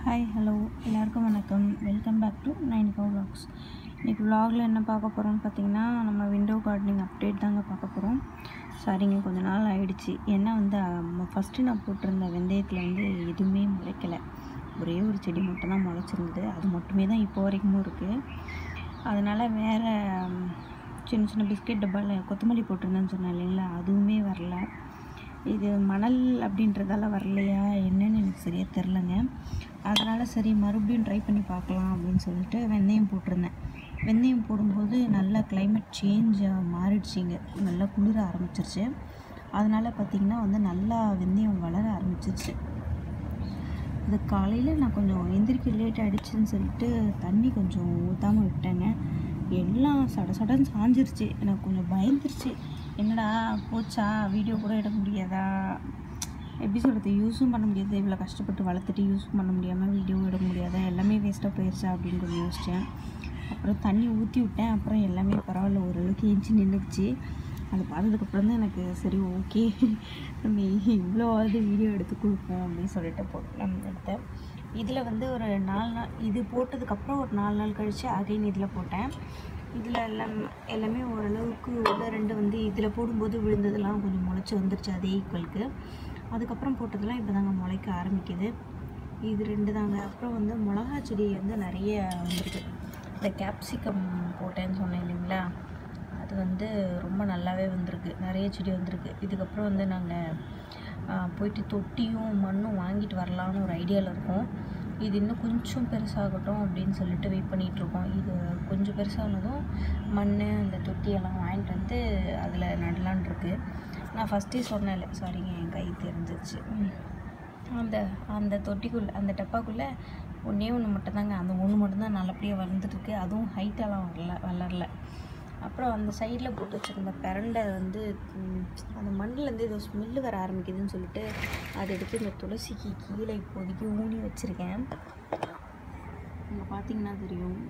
Hi hello எல்லாருக்கும் வணக்கம் welcome back to Nainika vlogs இன்றைக்கி vlogல என்ன பார்க்க போகிறோம்னு பார்த்தீங்கன்னா நம்ம விண்டோ கார்டனிங் அப்டேட் தாங்க பார்க்க போகிறோம் சரிங்க கொஞ்ச நாள் ஆயிடுச்சு ஏன்னா வந்து ஃபஸ்ட்டு நான் போட்டிருந்த வெந்தயத்தில் வந்து எதுவுமே முளைக்கலை ஒரே ஒரு செடி மட்டும் தான் முளைச்சிருந்தது அது மட்டுமே தான் இப்போ வரைக்கும் இருக்குது அதனால் வேறு சின்ன சின்ன பிஸ்கெட் டப்பாவில் கொத்தமல்லி போட்டிருந்தேன்னு சொன்னேன் இல்லைங்களா அதுவுமே வரல இது மணல் அப்படின்றதால வரலையா என்னன்னு எனக்கு சரியாக தெரிலங்க அதனால் சரி மறுபடியும் ட்ரை பண்ணி பார்க்கலாம் அப்படின்னு சொல்லிட்டு வெந்தயம் போட்டிருந்தேன் வெந்தயம் போடும்போது நல்லா climate சேஞ்ச் மாறிடுச்சிங்க நல்லா குளிர ஆரம்பிச்சிருச்சு அதனால் பார்த்திங்கன்னா வந்து நல்லா வெந்தயம் வளர ஆரம்பிச்சிருச்சு அது காலையில் நான் கொஞ்சம் எந்திரிக்க லேட் ஆகிடுச்சின்னு சொல்லிட்டு தண்ணி கொஞ்சம் ஊற்றாமல் விட்டேங்க எல்லாம் சட சடன்னு சாஞ்சிருச்சு எனக்கு கொஞ்சம் பயந்துருச்சு என்னடா போச்சா வீடியோ கூட எடுக்க முடியாதா எப்படி சொல்கிறது யூஸும் பண்ண முடியாது இவ்வளோ கஷ்டப்பட்டு வளர்த்துட்டு யூஸும் பண்ண முடியாமல் வீடியோ எடுக்க முடியாதா எல்லாமே வேஸ்ட்டாக போயிடுச்சா அப்படின்னு கொஞ்சம் யோசித்தேன் அப்புறம் தண்ணி ஊற்றி விட்டேன் அப்புறம் எல்லாமே பரவாயில்ல ஓரளவுக்கு எஞ்சி நின்றுச்சு அது பார்த்ததுக்கப்புறம் தான் எனக்கு சரி ஓகே நம்ம இவ்வளோவாவது வீடியோ எடுத்து கொடுப்போம் அப்படின்னு சொல்லிட்டு போட்டு எடுத்தேன் இதில் வந்து ஒரு நாலு நாள் இது போட்டதுக்கப்புறம் ஒரு நாலு நாள் கழித்து அகைன் இதில் போட்டேன் இதில் எல்லாம் எல்லாமே ஓரளவுக்கு உள்ள ரெண்டு வந்து இதில் போடும்போது விழுந்ததெல்லாம் கொஞ்சம் முளைச்சி வந்துருச்சு அதே ஈக்குவலுக்கு அதுக்கப்புறம் போட்டதெல்லாம் இப்போ தாங்க முளைக்க ஆரம்பிக்குது இது ரெண்டு தாங்க அப்புறம் வந்து மிளகா செடி வந்து நிறைய வந்திருக்கு இந்த கேப்சிகம் போட்டேன்னு சொன்னேன் இல்லைங்களா அது வந்து ரொம்ப நல்லாவே வந்திருக்கு நிறைய செடி வந்திருக்கு இதுக்கப்புறம் வந்து நாங்கள் போயிட்டு தொட்டியும் மண்ணும் வாங்கிட்டு வரலான்னு ஒரு ஐடியாவில் இருக்கோம் இது இன்னும் கொஞ்சம் பெருசாகட்டும் அப்படின்னு சொல்லிட்டு வெயிட் பண்ணிகிட்ருக்கோம் இது கொஞ்சம் பெருசானதும் மண் அந்த தொட்டியெல்லாம் வாங்கிட்டு வந்து அதில் நடலான் இருக்கு நான் ஃபஸ்ட்டே சொன்னேன்ல சாரிங்க என் கை தெரிஞ்சிருச்சு ம். அந்த அந்த தொட்டிக்குள்ளே அந்த டப்பாக்குள்ளே ஒன்றே ஒன்று மட்டும்தாங்க அந்த ஒன்று மட்டும்தான் நல்லபடியாக வளர்ந்துட்டுருக்கு அதுவும் ஹைட்டெல்லாம் வரல வளரல அப்புறம் அந்த சைடில் போட்டு வச்சுருந்த பிரண்டை வந்து ம், அந்த மண்ணிலேருந்து ஏதோ ஸ்மெல்லு வர ஆரம்பிக்குதுன்னு சொல்லிட்டு அதை எடுத்து இந்த துளசிக்கு கீழே இப்போதைக்கு ஊனி வச்சுருக்கேன் இங்கே பார்த்தீங்கன்னா தெரியும்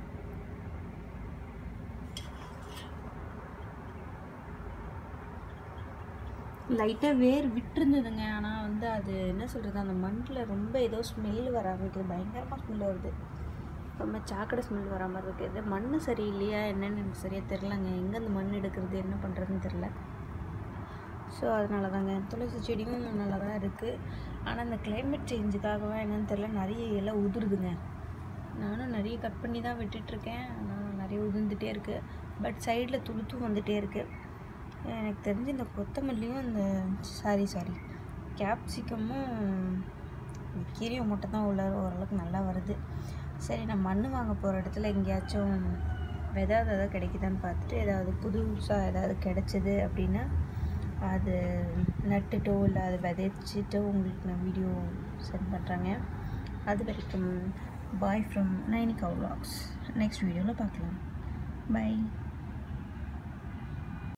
லைட்டாக வேர் விட்டுருந்ததுங்க ஆனால் வந்து அது என்ன சொல்கிறது அந்த மண்ணில் ரொம்ப ஏதோ ஸ்மெல் வர ஆரம்பிக்குது பயங்கரமாக ஸ்மெல் வருது ரொம்ப சாக்கடை ஸ்மெல் வர மாதிரி இருக்குது மண் சரியில்லையா என்னன்னு எனக்கு சரியாக தெரிலங்க எங்கே அந்த மண் எடுக்கிறது என்ன பண்ணுறதுன்னு தெரில ஸோ அதனால தாங்க துளசி செடியும் நல்லா தான் இருக்குது ஆனால் இந்த climate சேஞ்சுக்காகவா என்னன்னு தெரில நிறைய இலை உதிருதுங்க நானும் நிறைய கட் பண்ணி தான் விட்டுட்ருக்கேன் ஆனால் நிறைய உதிர்ந்துட்டே இருக்குது பட் சைடில் துளுத்தும் வந்துட்டே இருக்குது எனக்கு தெரிஞ்சு இந்த கொத்தமல்லியும் இந்த சாரி சாரி கேப்சிகமும் கீரையும் மட்டும் தான் உள்ள ஓரளவுக்கு நல்லா வருது சரி நான் மண் வாங்க போகிற இடத்துல எங்கேயாச்சும் விதை ஏதாவது கிடைக்குதான்னு பார்த்துட்டு ஏதாவது புதுசாக ஏதாவது கிடைச்சிது அப்படின்னா அது நட்டுட்டோ இல்லை அதை விதைச்சிட்டோ உங்களுக்கு நான் வீடியோ சென்ட் பண்ணுறேங்க அது வரைக்கும் bye from Nainika vlogs next வீடியோவில் பார்க்கலாம் பை